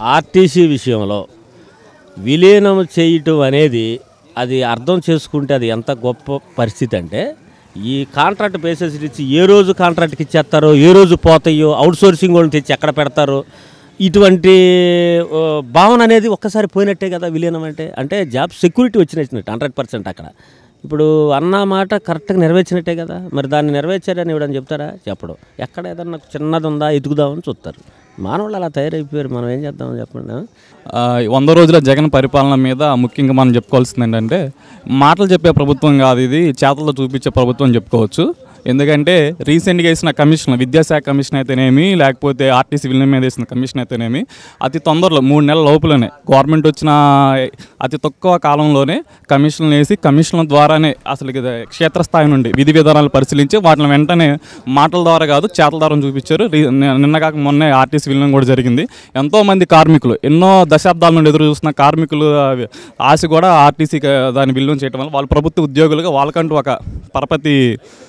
RTC విషయంలో విలీనం చేయటం అనేది అది అర్థం చేసుకుంటే అది ఎంత గొప్ప పరిస్థితి అంటే ఈ కాంట్రాక్ట్ బేసిస్ ఇచ్చి ఏ రోజు కాంట్రాక్ట్కి ఇచ్చేస్తారో ఏ రోజు పోతాయో అవుట్ సోర్సింగ్ వాళ్ళని తెచ్చి ఎక్కడ పెడతారో ఇటువంటి ఆ, భావన అనేది ఒక్కసారి పోయినట్టే కదా విలీనం అంటే అంటే జాబ్ సెక్యూరిటీ వచ్చినట్టు హండ్రెడ్ పర్సెంట్ అక్కడ ఇప్పుడు అన్న మాట కరెక్ట్గా నెరవేర్చినట్టే కదా మరి దాన్ని నెరవేర్చారని ఇవ్వడం చెప్తారా చెప్పడు ఎక్కడ ఏదన్నా చిన్నది ఉందా ఎతుకుదామని చూస్తారు మానవులు అలా తయారైపోయారు మనం ఏం చేద్దాం చెప్పండి ఆ? ఆ, వంద రోజుల జగన్ పరిపాలన మీద ముఖ్యంగా మనం చెప్పుకోవాల్సింది ఏంటంటే మాటలు చెప్పే ప్రభుత్వం కాదు ఇది చేతలతో చూపించే ప్రభుత్వం అని చెప్పుకోవచ్చు ఎందుకంటే రీసెంట్గా వేసిన కమిషన్ విద్యాశాఖ కమిషన్ అయితేనేమి లేకపోతే ఆర్టీసీ విలీనం మీద వేసిన కమిషన్ అయితేనేమి అతి తొందరలో మూడు నెలల లోపలనే గవర్నమెంట్ వచ్చిన అతి తక్కువ కాలంలోనే కమిషన్లు వేసి కమిషన్ల ద్వారానే అసలు ఇది క్షేత్రస్థాయి నుండి విధి విధానాలు పరిశీలించి వాటిని వెంటనే మాటల ద్వారా కాదు చేతల ద్వారా చూపించారు రీ- ని- నిన్న కాక మొన్నే ఆర్టీసీ విలీనం కూడా జరిగింది ఎంతోమంది కార్మికులు ఎన్నో దశాబ్దాల నుండి ఎదురు చూస్తున్న కార్మికులు ఆ, ఆశ కూడా ఆర్టీసీ దాన్ని విలీనం చేయడం వల్ల వాళ్ళు ప్రభుత్వ ఉద్యోగులుగా వాళ్ళకంటూ ఒక పరపతి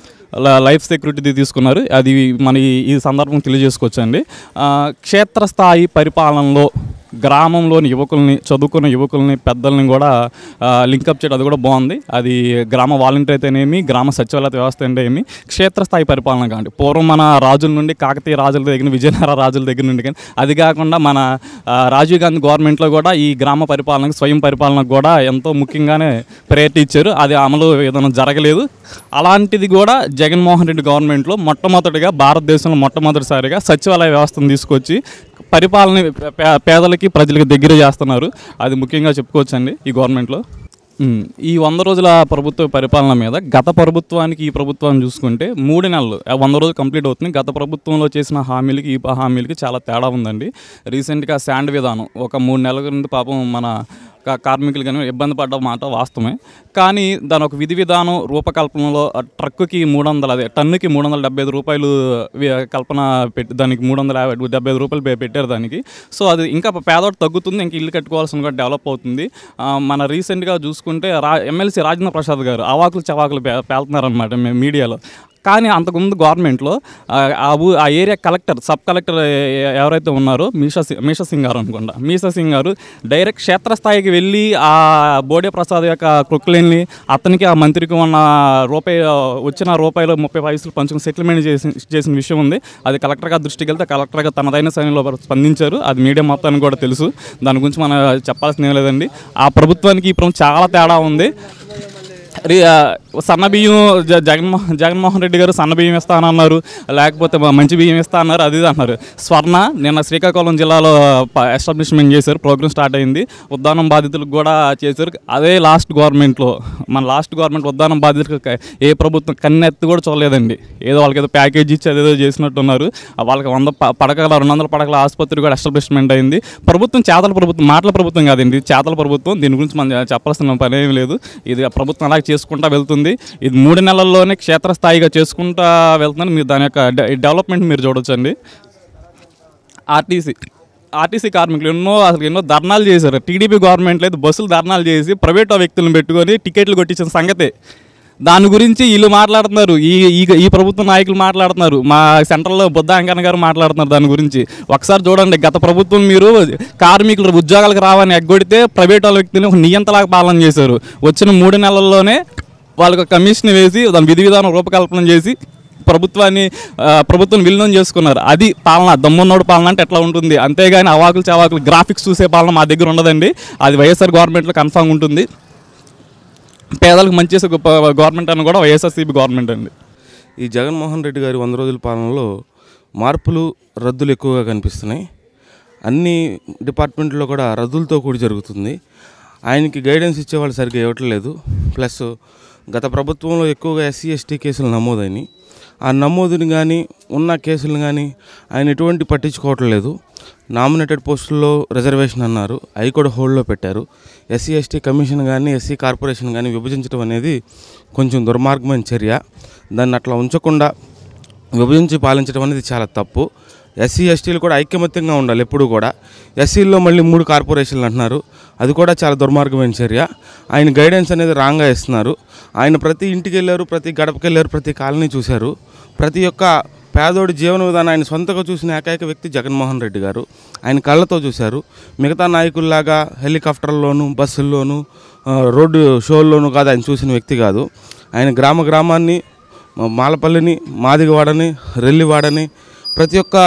ల- లైఫ్ సెక్యూరిటీ తీసుకున్నారు అది మన ఈ- ఈ సందర్భం తెలియజేసుకోవచ్చు అండి క్షేత్రస్థాయి పరిపాలనలో గ్రామంలోని యువకుల్ని చదువుకున్న యువకుల్ని పెద్దల్ని కూడా లింకప్ చేయడం అది కూడా బాగుంది అది గ్రామ వాలంటీర్ అయితేనేమి గ్రామ సచివాలయ వ్యవస్థ అయితేనేమి క్షేత్రస్థాయి పరిపాలన కాండి పూర్వం మన రాజుల నుండి కాకతీయ రాజుల దగ్గర విజయనగర రాజుల దగ్గర నుండి కానీ అది కాకుండా మన ఆ, రాజీవ్ గాంధీ గవర్నమెంట్లో కూడా ఈ గ్రామ పరిపాలనకు స్వయం పరిపాలనకు కూడా ఎంతో ముఖ్యంగానే ప్రయత్నం ఇచ్చారు అది అమలు ఏదైనా జరగలేదు అలాంటిది కూడా జగన్మోహన్ రెడ్డి గవర్నమెంట్లో మొట్టమొదటిగా భారతదేశంలో మొట్టమొదటిసారిగా సచివాలయ వ్యవస్థను తీసుకొచ్చి పరిపాలన పే- పేదలకి ప్రజలకి దగ్గర చేస్తున్నారు అది ముఖ్యంగా చెప్పుకోవచ్చండి ఈ గవర్నమెంట్లో ఉమ్, ఈ వంద రోజుల ప్రభుత్వ పరిపాలన మీద గత ప్రభుత్వానికి ఈ ప్రభుత్వాన్ని చూసుకుంటే మూడు నెలలు ఆ వంద రోజులు కంప్లీట్ అవుతుంది గత ప్రభుత్వంలో చేసిన హామీలకి ఈ హామీలకి చాలా తేడా ఉందండి రీసెంట్గా శాండ్ విధానం ఒక మూడు నెలల నుండి పాపం మన కా- కార్మికులు కానీ ఇబ్బంది పడ్డ మాట వాస్తవమే కానీ దాని ఒక విధి విధానం రూపకల్పనలో ఆ ట్రక్కుకి మూడు వందల అదే టన్నుకి మూడు వందల డెబ్బై ఐదు రూపాయలు వి- కల్పన పెట్టి దానికి మూడు వందల యాభై డెబ్బై ఐదు రూపాయలు పె- పెట్టారు దానికి సో అది ఇంకా పేదవాడు తగ్గుతుంది ఇంకా ఇల్లు కట్టుకోవాల్సిన కూడా డెవలప్ అవుతుంది ఆ, మన రీసెంట్గా చూసుకుంటే రా ఎమ్మెల్సీ రాజేంద్ర ప్రసాద్ గారు అవాకులు చవాకులు పే పేలుతున్నారనమాట మీడియాలో కానీ అంతకుముందు గవర్నమెంట్లో ఆ, ఆ ఊ ఆ ఏరియా కలెక్టర్ సబ్ కలెక్టర్ ఎ- ఎవరైతే ఉన్నారో మీషా సి- మీషా సింగ్ గారు అనుకుంటా మీషా సింగ్ గారు డైరెక్ట్ క్షేత్రస్థాయికి వెళ్ళి ఆ బోడే ప్రసాద్ యొక్క క్రొక్కులేని అతనికి ఆ మంత్రికి ఉన్న రూపాయి వచ్చిన రూపాయలు ముప్పై పైసలు పంచుకుని సెటిల్మెంట్ చేసి చేసిన విషయం ఉంది అది కలెక్టర్ గారి దృష్టికి వెళ్తే కలెక్టర్ గారు తనదైన శైలిలో స్పందించారు అది మీడియా మొత్తానికి కూడా తెలుసు దాని గురించి మనం చెప్పాల్సిన ఏం లేదండి ఆ ప్రభుత్వానికి ఈ ప్రభుత్వం చాలా తేడా ఉంది రి- ఆ, సన్న బియ్యం జ- జగన్మోహన్ జగన్మోహన్ రెడ్డి గారు సన్న బియ్యం ఇస్తానన్నారు లేకపోతే మ- మంచి బియ్యం ఇస్తా అన్నారు అది ఇది అన్నారు స్వర్ణ నిన్న శ్రీకాకుళం జిల్లాలో ఎస్టాబ్లిష్మెంట్ చేశారు ప్రోగ్రామ్ స్టార్ట్ అయింది ఉద్దానం బాధితులకు కూడా చేశారు అదే లాస్ట్ గవర్నమెంట్లో మన లాస్ట్ గవర్నమెంట్ ఉద్దానం బాధితులకు క- ఏ ప్రభుత్వం కన్నెత్తి కూడా చూడలేదండి ఏదో వాళ్ళకి ఏదో ప్యాకేజ్ ఇచ్చి అదేదో చేసినట్టున్నారు ఆ వాళ్ళకి వంద ప- పడకల రెండు వందల పడకల ఆసుపత్రి కూడా ఎస్టాబ్లిష్మెంట్ అయింది ప్రభుత్వం చేతల ప్రభుత్వం మాటల ప్రభుత్వం కాదండి ఇది చేతల ప్రభుత్వం దీని గురించి మనం చెప్పాల్సిన పని ఏం లేదు ఇది ఆ ప్రభుత్వం అలా చేసుకుంటా వెళ్తుంది ఇది మూడు నెలల్లోనే క్షేత్రస్థాయిగా చేసుకుంటా వెళ్తుందని మీరు దాని యొక్క డె- డెవలప్మెంట్ మీరు చూడొచ్చండి ఆర్టీసీ ఆర్టీసీ కార్మికులు ఎన్నో అసలు ఎన్నో ధర్నాలు చేశారు టీడీపీ గవర్నమెంట్లో అయితే బస్సులు ధర్నాలు చేసి ప్రైవేట్ వ్యక్తులను పెట్టుకొని టికెట్లు కొట్టించిన సంగతే దాని గురించి వీళ్ళు మాట్లాడుతున్నారు ఈ ఈ ఈ ప్రభుత్వ నాయకులు మాట్లాడుతున్నారు మా సెంట్రల్లో బుద్ధ వెంకన్న గారు మాట్లాడుతున్నారు దాని గురించి ఒకసారి చూడండి గత ప్రభుత్వం మీరు కార్మికులు ఉద్యోగాలకు రావని ఎగ్గొడితే ప్రైవేట్ వాళ్ళ వ్యక్తిని ఒక నియంతలాగా పాలన చేశారు వచ్చిన మూడు నెలల్లోనే వాళ్ళకి ఒక కమిషన్ వేసి దాని విధి విధానం రూపకల్పన చేసి ప్రభుత్వాన్ని ఆ, ప్రభుత్వం విలీనం చేసుకున్నారు అది పాలన దమ్మున్నోడు పాలన అంటే ఎట్లా ఉంటుంది అంతేగాని అవాకులు చవాకులు గ్రాఫిక్స్ చూసే పాలన మా దగ్గర ఉండదండి అది వైఎస్ఆర్ గవర్నమెంట్లో కన్ఫామ్ ఉంటుంది పేదలకు మంచి చేసే గొప్ప గవర్నమెంట్ అని కూడా వైఎస్ఆర్సీపీ గవర్నమెంట్ అండి ఈ జగన్మోహన్ రెడ్డి గారి వంద రోజుల పాలనలో మార్పులు రద్దులు ఎక్కువగా కనిపిస్తున్నాయి అన్ని డిపార్ట్మెంట్లో కూడా రద్దులతో కూడి జరుగుతుంది ఆయనకి గైడెన్స్ ఇచ్చేవాళ్ళు సరిగ్గా ఇవ్వట్లేదు ప్లస్ గత ప్రభుత్వంలో ఎక్కువగా ఎస్సీ ఎస్టీ కేసులు నమోదైనాయి ఆ నమోదుని కానీ ఉన్న కేసులు కానీ ఆయన ఎటువంటి పట్టించుకోవట్లేదు నామినేటెడ్ పోస్టుల్లో రిజర్వేషన్ అన్నారు అవి కూడా హోల్డ్లో పెట్టారు ఎస్సీ ఎస్టీ కమిషన్ కానీ ఎస్సీ కార్పొరేషన్ కానీ విభజించడం అనేది కొంచెం దుర్మార్గమైన చర్య దాన్ని అట్లా ఉంచకుండా విభజించి పాలించడం అనేది చాలా తప్పు ఎస్సీ ఎస్టీలు కూడా ఐకమత్యంగా ఉండాలి ఎప్పుడు కూడా ఎస్సీల్లో మళ్ళీ మూడు కార్పొరేషన్లు అంటున్నారు అది కూడా చాలా దుర్మార్గమైన చర్య ఆయన గైడెన్స్ అనేది రాంగ్గా ఇస్తున్నారు ఆయన ప్రతి ఇంటికి వెళ్ళారు ప్రతి గడపకి వెళ్ళారు ప్రతి కాలనీ చూశారు ప్రతి ఒక్క పేదోడి జీవన విధానం ఆయన సొంతగా చూసిన ఏకైక వ్యక్తి జగన్మోహన్ రెడ్డి గారు ఆయన కళ్ళతో చూశారు మిగతా నాయకుల్లాగా హెలికాప్టర్లోను బస్సుల్లోనూ ఆ, రోడ్డు షోల్లోనూ కాదు ఆయన చూసిన వ్యక్తి కాదు ఆయన గ్రామ గ్రామాన్ని మా- మాలపల్లిని మాదిగవాడని రెల్లివాడని ప్రతి ఒక్క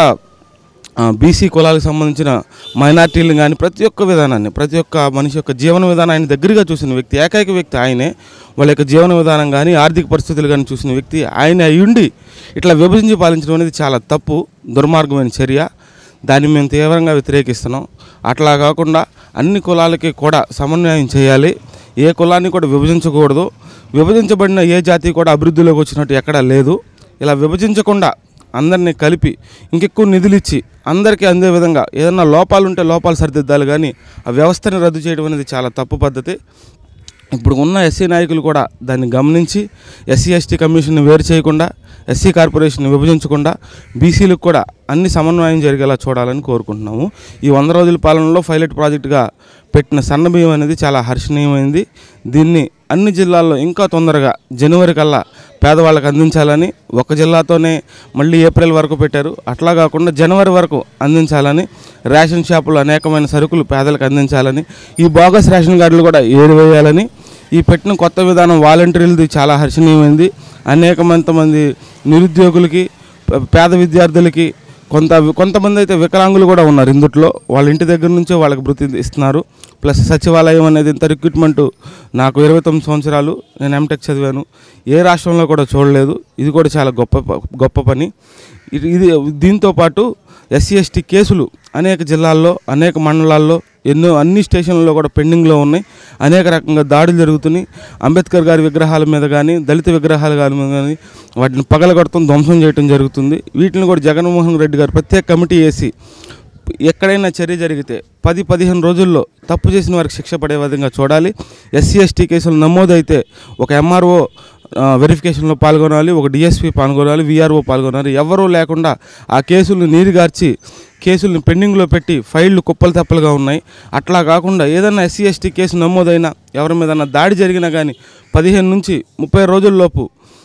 బీసీ కులాలకు సంబంధించిన మైనార్టీలను కానీ ప్రతి ఒక్క విధానాన్ని ప్రతి ఒక్క మనిషి యొక్క జీవన విధానం ఆయన దగ్గరగా చూసిన వ్యక్తి ఏకైక వ్యక్తి ఆయనే వాళ్ళ యొక్క జీవన విధానం కానీ ఆర్థిక పరిస్థితులు కానీ చూసిన వ్యక్తి ఆయన అయ్యుండి ఇట్లా విభజించి పాలించడం అనేది చాలా తప్పు దుర్మార్గమైన చర్య దాన్ని మేము తీవ్రంగా వ్యతిరేకిస్తున్నాం అట్లా కాకుండా అన్ని కులాలకి కూడా సమన్వయం చేయాలి ఏ కులాన్ని కూడా విభజించకూడదు విభజించబడిన ఏ జాతి కూడా అభివృద్ధిలోకి వచ్చినట్టు ఎక్కడా లేదు ఇలా విభజించకుండా అందరినీ కలిపి ఇంకెక్కువ నిధులు ఇచ్చి అందరికీ అందే విధంగా ఏదైనా లోపాలు ఉంటే లోపాలు సరిదిద్దాలి కానీ ఆ వ్యవస్థని రద్దు చేయడం అనేది చాలా తప్పు పద్ధతి ఇప్పుడు ఉన్న ఎస్సీ నాయకులు కూడా దాన్ని గమనించి ఎస్సీ ఎస్టీ కమిషన్ని వేరు చేయకుండా ఎస్సీ కార్పొరేషన్ విభజించకుండా బీసీలకు కూడా అన్ని సమన్వయం జరిగేలా చూడాలని కోరుకుంటున్నాము ఈ వంద రోజుల పాలనలో పైలట్ ప్రాజెక్టుగా పెట్టిన సన్నబియ్యం అనేది చాలా హర్షణీయమైంది దీన్ని అన్ని జిల్లాల్లో ఇంకా తొందరగా జనవరి కల్లా పేదవాళ్ళకి అందించాలని ఒక జిల్లాతోనే మళ్ళీ ఏప్రిల్ వరకు పెట్టారు అట్లా కాకుండా జనవరి వరకు అందించాలని రేషన్ షాపులు అనేకమైన సరుకులు పేదలకు అందించాలని ఈ బోగస్ రేషన్ కార్డులు కూడా ఏరివేయాలని ఈ పెట్టిన కొత్త విధానం వాలంటీర్లది చాలా హర్షణీయమైంది అనేక మంది నిరుద్యోగులకి ప- పేద విద్యార్థులకి కొంత కొంతమంది అయితే వికలాంగులు కూడా ఉన్నారు ఇందుట్లో వాళ్ళ ఇంటి దగ్గర నుంచే వాళ్ళకి వృత్తి ఇస్తున్నారు ప్లస్ సచివాలయం అనేది ఇంత రిక్రూట్మెంట్ నాకు ఇరవై తొమ్మిది సంవత్సరాలు నేను ఎంటెక్ చదివాను ఏ రాష్ట్రంలో కూడా చూడలేదు ఇది కూడా చాలా గొప్ప ప- గొప్ప పని ఇది ఇది దీంతో పాటు ఎస్సీ ఎస్టీ కేసులు అనేక జిల్లాల్లో అనేక మండలాల్లో ఎన్నో అన్ని స్టేషన్లలో కూడా పెండింగ్లో ఉన్నాయి అనేక రకంగా దాడులు జరుగుతున్నాయి అంబేద్కర్ గారి విగ్రహాల మీద కానీ దళిత విగ్రహాల గారి మీద కానీ వాటిని పగలగొడతాం ధ్వంసం చేయడం జరుగుతుంది వీటిని కూడా జగన్మోహన్ రెడ్డి గారు ప్రత్యేక కమిటీ వేసి ఎక్కడైనా చర్య జరిగితే పది పదిహేను రోజుల్లో తప్పు చేసిన వారికి శిక్ష పడే విధంగా చూడాలి ఎస్సీ ఎస్టీ కేసులు నమోదైతే ఒక ఎంఆర్ఓ వెరిఫికేషన్లో పాల్గొనాలి ఒక డిఎస్పీ పాల్గొనాలి విఆర్ఓ పాల్గొనాలి ఎవరూ లేకుండా ఆ కేసులను నీరుగార్చి కేసులను పెండింగ్లో పెట్టి ఫైళ్ళు కుప్పలు తెప్పలుగా ఉన్నాయి అట్లా కాకుండా ఏదైనా ఎస్సీ ఎస్టీ కేసు నమోదైనా ఎవరి మీద దాడి జరిగినా కానీ పదిహేను నుంచి ముప్పై రోజుల్లోపు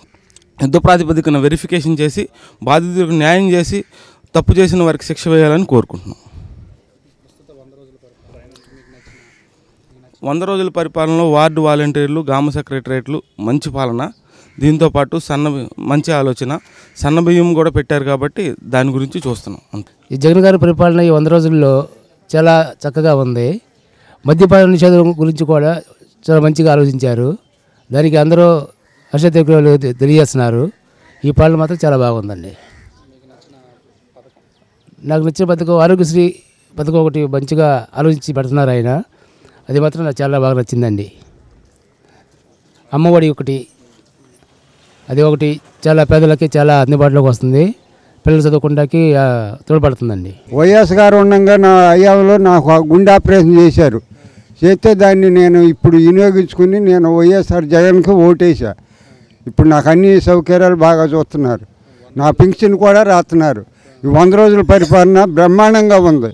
యుద్ధ ప్రాతిపదికన వెరిఫికేషన్ చేసి బాధితులకు న్యాయం చేసి తప్పు చేసిన వారికి శిక్ష వేయాలని కోరుకుంటున్నాం వంద రోజుల పరిపాలనలో వార్డు వాలంటీర్లు గ్రామ సెక్రటరేట్లు మంచి పాలన దీంతోపాటు సన్న మంచి ఆలోచన సన్న బియ్యం కూడా పెట్టారు కాబట్టి దాని గురించి చూస్తున్నాం అంతే ఈ జగన్ గారి పరిపాలన ఈ వంద రోజుల్లో చాలా చక్కగా ఉంది మద్యపాన నిషేధం గురించి కూడా చాలా మంచిగా ఆలోచించారు దానికి అందరూ హర్ష తెలియజేస్తున్నారు ఈ పాలన మాత్రం చాలా బాగుందండి నాకు నచ్చిన పథకం ఆరోగ్యశ్రీ పథకం ఒకటి మంచిగా ఆలోచించి పెడుతున్నారు ఆయన అది మాత్రం నాకు చాలా బాగా నచ్చిందండి అమ్మఒడి ఒకటి అది ఒకటి చాలా పేదలకి చాలా అందుబాటులోకి వస్తుంది పిల్లలు చదువుకుంటాకి ఆ, తోడ్పడుతుందండి వైఎస్ గారు ఉండగా నా అయ్యాలో నాకు ఆ గుండె ఆపరేషన్ చేశారు చేస్తే దాన్ని నేను ఇప్పుడు వినియోగించుకుని నేను వైఎస్ఆర్ జగన్కి ఓటేసా ఇప్పుడు నాకు అన్ని సౌకర్యాలు బాగా చూస్తున్నారు నా పింఛన్ కూడా రాస్తున్నారు ఈ వంద రోజుల పరిపాలన బ్రహ్మాండంగా ఉంది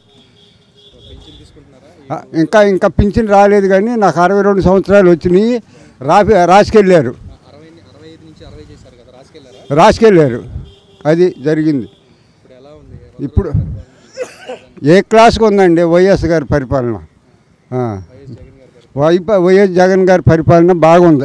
ఆ, ఇంకా ఇంకా పింఛన్ రాలేదు కానీ నాకు అరవై రెండు సంవత్సరాలు వచ్చినాయి రాపి రాసుకెళ్ళారు రాసుకెళ్ళారు అది జరిగింది ఇప్పుడు ఏ క్లాస్కి ఉందండి వైఎస్ గారి పరిపాలన ఆ. వైప వైఎస్ జగన్ గారి పరిపాలన బాగుంది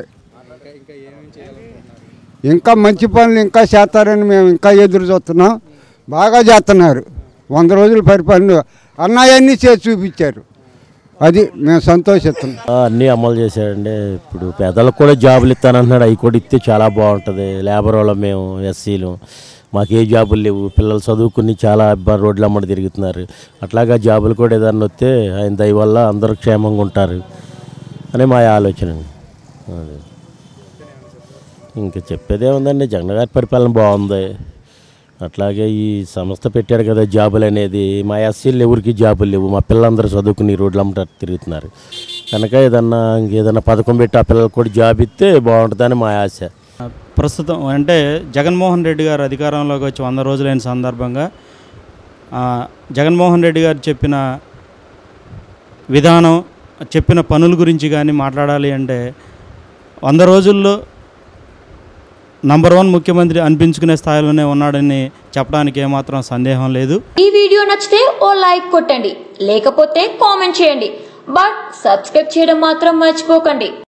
ఇంకా మంచి పనులు ఇంకా చేస్తారని మేము ఇంకా ఎదురు చూస్తున్నాం బాగా చేస్తున్నారు వంద రోజుల పరిపాలన అన్నాయన్నీ చేసి చూపించారు అది మేము సంతోషిస్తున్నాం ఆ, అన్నీ అమలు చేశాడండి ఇప్పుడు పేదలకు కూడా జాబులు ఇస్తానంటున్నాడు అవి కూడా ఇస్తే చాలా బాగుంటుంది లేబర్ వాళ్ళం మేము ఎస్సీలు మాకు ఏ జాబులు లేవు పిల్లలు చదువుకుని చాలా ఇబ్బంది రోడ్ల అమ్మడి తిరుగుతున్నారు అట్లాగా జాబులు కూడా ఏదన్నా వస్తే ఆయన దయ వల్ల అందరూ క్షేమంగా ఉంటారు అని మా ఆలోచన అది ఇంకా చెప్పేదే ఉందండి జగన్ గారి పరిపాలన బాగుంది అట్లాగే ఈ సంస్థ పెట్టారు కదా జాబులు అనేది మా ఎస్సీలు ఎవరికి జాబులు లేవు మా పిల్లలందరూ చదువుకుని రోడ్లు అమ్మట తిరుగుతున్నారు కనుక ఏదన్నా ఇంకేదన్నా పథకం పెట్టి ఆ పిల్లలకు కూడా జాబ్ ఇస్తే బాగుంటుందని మా ఆశ ప్రస్తుతం అంటే జగన్మోహన్ రెడ్డి గారు అధికారంలోకి వచ్చి వంద రోజులైన సందర్భంగా ఆ, జగన్మోహన్ రెడ్డి గారు చెప్పిన విధానం చెప్పిన పనుల గురించి కానీ మాట్లాడాలి అంటే వంద రోజుల్లో నంబర్ వన్ ముఖ్యమంత్రి అనిపించుకునే స్థాయిలోనే ఉన్నాడని చెప్పడానికి ఏమాత్రం సందేహం లేదు ఈ వీడియో నచ్చితే ఓ లైక్ కొట్టండి లేకపోతే కామెంట్ చేయండి బట్ సబ్స్క్రైబ్ చేయడం మాత్రం మర్చిపోకండి